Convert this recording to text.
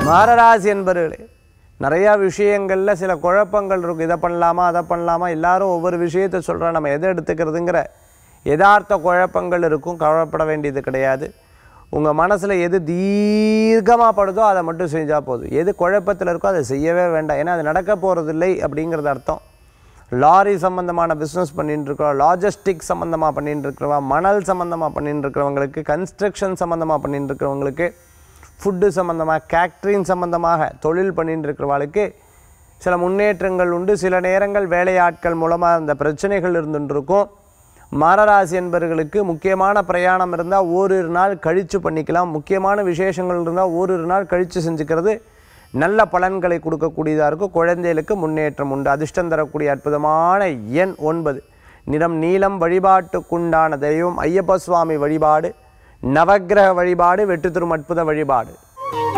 மாரராசி என்பர்களே நிறையா விஷயங்களில் சில குழப்பங்கள் இருக்கும் இதை பண்ணலாமா அதை பண்ணலாமா எல்லாரும் ஒவ்வொரு விஷயத்தை சொல்கிறோம் நம்ம எதை எடுத்துக்கிறதுங்கிற யதார்த்த குழப்பங்கள் இருக்கும் கவலைப்பட வேண்டியது கிடையாது உங்கள் மனசில் எது தீர்க்கமாக படுதோ அதை மட்டும் செஞ்சால் போதும் எது குழப்பத்தில் இருக்கோ அதை செய்யவே வேண்டாம் ஏன்னா அது நடக்க போகிறதில்லை அப்படிங்கிறது அர்த்தம் லாரி சம்மந்தமான பிஸ்னஸ் பண்ணிட்டு இருக்கிறோம் லாஜிஸ்டிக் சம்மந்தமாக பண்ணிட்டு இருக்கிறவா மணல் சம்மந்தமாக பண்ணிட்டு இருக்கிறவங்களுக்கு கன்ஸ்ட்ரக்ஷன் சம்மந்தமாக பண்ணிட்டு இருக்கிறவங்களுக்கு ஃபுட்டு சம்மந்தமாக கேட்ரிங் சம்மந்தமாக தொழில் பண்ணிட்டு இருக்கிறவங்களுக்கு சில முன்னேற்றங்கள் உண்டு சில நேரங்கள் வேலையாட்கள் மூலமாக அந்த பிரச்சனைகள் இருந்துட்டு இருக்கும் மரராசி என்பவர்களுக்கு முக்கியமான பிரயாணம் இருந்தால் ஓரிரு நாள் கழித்து பண்ணிக்கலாம் முக்கியமான விசேஷங்கள் இருந்தால் ஓரிரு நாள் கழித்து செஞ்சுக்கிறது நல்ல பலன்களை கொடுக்கக்கூடியதாக இருக்கும் குழந்தைகளுக்கு முன்னேற்றம் உண்டு அதிர்ஷ்டம் தரக்கூடிய அற்புதமான எண் ஒன்பது நிறம் நீலம் வழிபாட்டுக்குண்டான தெய்வம் ஐயப்ப சுவாமி வழிபாடு நவக்கிரக வழிபாடு வெற்றி தரும் அற்புத வழிபாடு